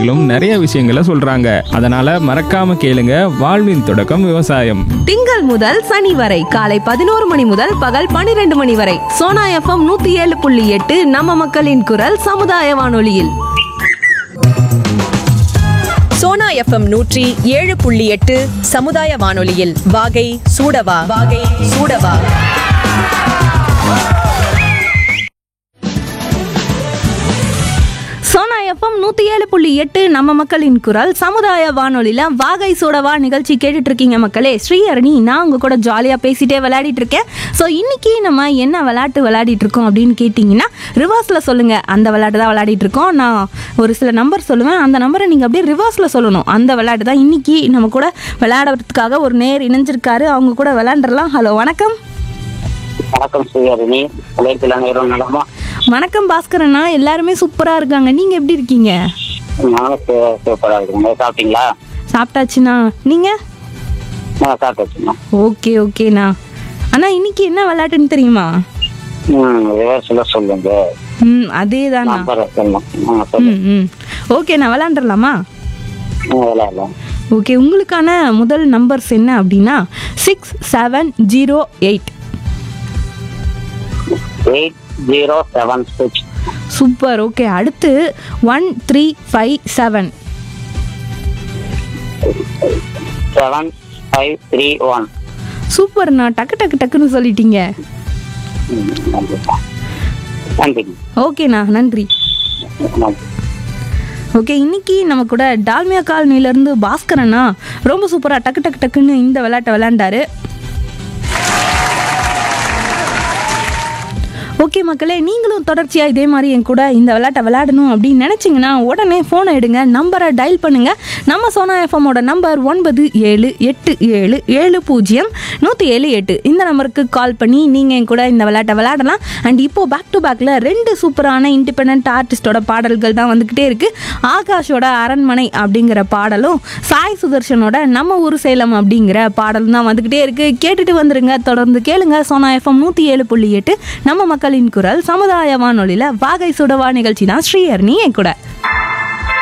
விவசாயிகளும் நிறைய விஷயங்களை சொல்றாங்க அதனால மறக்காம கேளுங்க வாழ்வின் தொடக்கம் விவசாயம் திங்கள் முதல் சனி வரை காலை பதினோரு மணி முதல் பகல் பனிரெண்டு மணி வரை சோனா எஃப்எம் நூத்தி ஏழு புள்ளி எட்டு நம்ம மக்களின் குரல் சமுதாய வானொலியில் சோனா எஃப்எம் நூற்றி ஏழு புள்ளி எட்டு சமுதாய வானொலியில் வாகை சூடவா வாகை சூடவா சோனா எஃப்எம் நூத்தி ஏழு புள்ளி எட்டு நம்ம மக்களின் குரல் சமுதாய வானொலியில வாகை சூடவா நிகழ்ச்சி கேட்டுட்டு இருக்கீங்க மக்களே ஸ்ரீஹரணி நான் உங்க கூட ஜாலியா பேசிட்டே விளையாடிட்டு இருக்கேன் ஸோ இன்னைக்கு நம்ம என்ன விளையாட்டு விளையாடிட்டு இருக்கோம் அப்படின்னு கேட்டிங்கன்னா ரிவர்ஸ்ல சொல்லுங்க அந்த விளையாட்டு தான் விளையாடிட்டு இருக்கோம் நான் ஒரு சில நம்பர் சொல்லுவேன் அந்த நம்பரை நீங்க அப்படியே ரிவர்ஸ்ல சொல்லணும் அந்த விளையாட்டு தான் இன்னைக்கு நம்ம கூட விளையாடுறதுக்காக ஒரு நேர் இணைஞ்சிருக்காரு அவங்க கூட விளையாண்டுறலாம் ஹலோ வணக்கம் வணக்கம் ஸ்ரீஹரிணி உலகத்தில் அனைவரும் நலமா வணக்கம் பாஸ்கரண்ணா எல்லாருமே சூப்பரா இருக்காங்க நீங்க எப்படி இருக்கீங்க நானும் சூ- சூப்பரா இருக்குங்க சாப்பிட்டீங்களா சாப்பிட்டாச்சுண்ணா நீங்க நான் சாப்பிட்டுச்சுண்ணா ஓகே ஓகேண்ணா அண்ணா இன்னைக்கு என்ன விளையாட்டுன்னு தெரியுமா ம் ரிவர்ஸில் சொல்லுங்க ம் அதே தானா நம்பர் சொல்லலாம் ஆ சொல்லுங்க ம் ம் ஓகேண்ணா விளாண்டுறலாமா ம், விளையாடலாம் ஓகே உங்களுக்கான முதல் நம்பர்ஸ் என்ன அப்படின்னா six seven zero eight eight zero seven six super okay அடுத்து one three five seven seven five three one சூப்பர்ண்ணா டக்கு டக்கு டக்குன்னு சொல்லிட்டீங்க நன்றிப்பா நன்றிங்க ஓகேண்ணா நன்றி நன்றி ஓகே இன்னைக்கு நம்ம கூட டால்மியா காலனிலேருந்து பாஸ்கரண்ணா ரொம்ப சூப்பராக டக்கு டக்கு டக்குன்னு இந்த விளையாட்டை விளையாண்டாரு ஓகே மக்களே நீங்களும் தொடர்ச்சியாக இதே மாதிரி என் கூட இந்த விளையாட்டை விளையாடணும் அப்படின்னு நினச்சிங்கன்னா உடனே ஃபோனை எடுங்க நம்பரை டயல் பண்ணுங்கள் நம்ம சோனா எஃப்எம்மோட நம்பர் ஒன்பது ஏழு எட்டு ஏழு ஏழு பூஜ்ஜியம் நூற்றி ஏழு எட்டு இந்த நம்பருக்கு கால் பண்ணி நீங்கள் என் கூட இந்த விளையாட்டை விளையாடலாம் அண்ட் இப்போது பேக் டு பேக்கில் ரெண்டு சூப்பரான இண்டிபெண்ட் ஆர்டிஸ்டோட பாடல்கள் தான் வந்துக்கிட்டே இருக்குது ஆகாஷோட அரண்மனை அப்படிங்கிற பாடலும் சாய் சுதர்ஷனோட நம்ம ஊர் சேலம் அப்படிங்கிற பாடலும் தான் வந்துக்கிட்டே இருக்குது கேட்டுட்டு வந்துருங்க தொடர்ந்து கேளுங்க சோனா எஃப்எம் நூற்றி ஏழு புள்ளி எட்டு நம்ம மக்களின் குரல் சமுதாய வானொலியில் வாகை சுடவா நிகழ்ச்சி தான் ஸ்ரீஹர்னி என் கூட